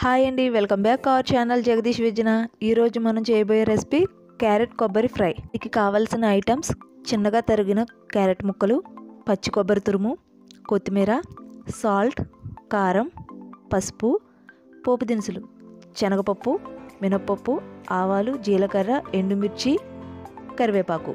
hi అండి welcome back our channel Jagadish vision ఈరోజు మనం చేయబోయే రెసిపీ క్యారెట్ కొబ్బరి ఫ్రై దీనికి కావాల్సిన ఐటమ్స్ చిన్నగా తరిగిన క్యారెట్ ముక్కలు పచ్చి కొబ్బరి తురుము కొత్తిమీర సాల్ట్ కారం పసుపు పోపు దినుసులు శనగపప్పు మినప్పప్పు ఆవాలు జీలకర్ర ఎండుమిర్చి కరివేపాకు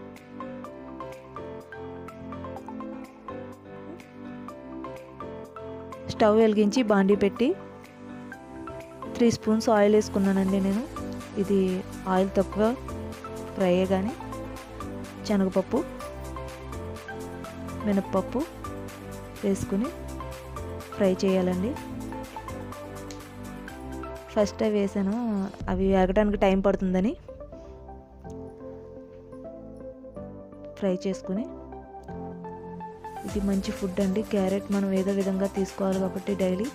స్టవ్ వెలిగించి బాండీ పెట్టి త్రీ స్పూన్స్ ఆయిల్ వేసుకున్నానండి నేను ఇది ఆయిల్ తక్కువ ఫ్రై కానీ శనగపప్పు మినప్పప్పు వేసుకుని ఫ్రై చేయాలండి ఫస్ట్ అవి వేసాను అవి వేగడానికి టైం పడుతుందని ఫ్రై చేసుకుని ఇది మంచి ఫుడ్ అండి క్యారెట్ మనం ఏదో విధంగా తీసుకోవాలి కాబట్టి డైలీ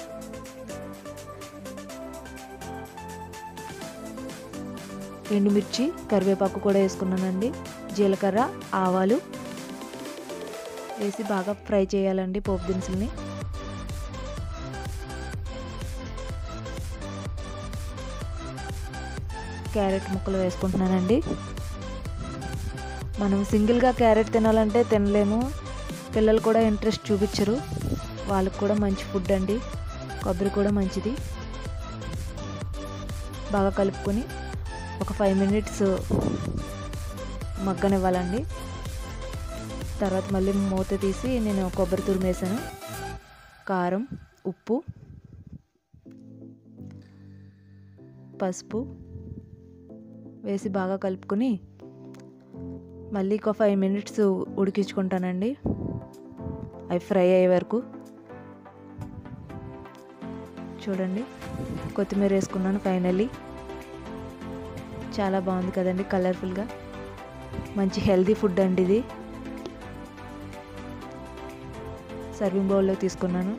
ఎండుమిర్చి కరివేపాకు కూడా వేసుకున్నానండి జీలకర్ర ఆవాలు వేసి బాగా ఫ్రై చేయాలండి పోపు దినుసుల్ని క్యారెట్ ముక్కలు వేసుకుంటున్నానండి మనం సింగిల్గా క్యారెట్ తినాలంటే తినలేము పిల్లలు కూడా ఇంట్రెస్ట్ చూపించరు వాళ్ళకి కూడా మంచి ఫుడ్ అండి కొబ్బరి కూడా మంచిది బాగా కలుపుకొని ఒక ఫైవ్ మినిట్స్ మగ్గనివ్వాలండి తర్వాత మళ్ళీ మూత తీసి నేను కొబ్బరి తురుము వేసాను కారం ఉప్పు పసుపు వేసి బాగా కలుపుకొని మళ్ళీ ఒక ఫైవ్ మినిట్స్ ఉడికించుకుంటానండి అవి ఫ్రై అయ్యే వరకు చూడండి కొత్తిమీర వేసుకున్నాను ఫైనల్లీ చాలా బాగుంది కదండి కలర్ఫుల్గా మంచి హెల్తీ ఫుడ్ అండి ఇది సర్వింగ్ బౌల్లో తీసుకున్నాను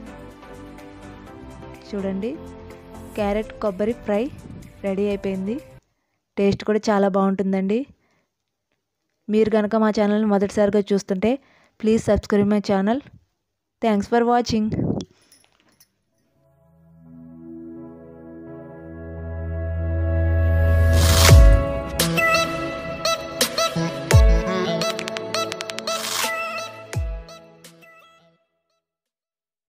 చూడండి క్యారెట్ కొబ్బరి ఫ్రై రెడీ అయిపోయింది టేస్ట్ కూడా చాలా బాగుంటుందండి మీరు కనుక మా ఛానల్ని మొదటిసారిగా చూస్తుంటే please subscribe my channel thanks for watching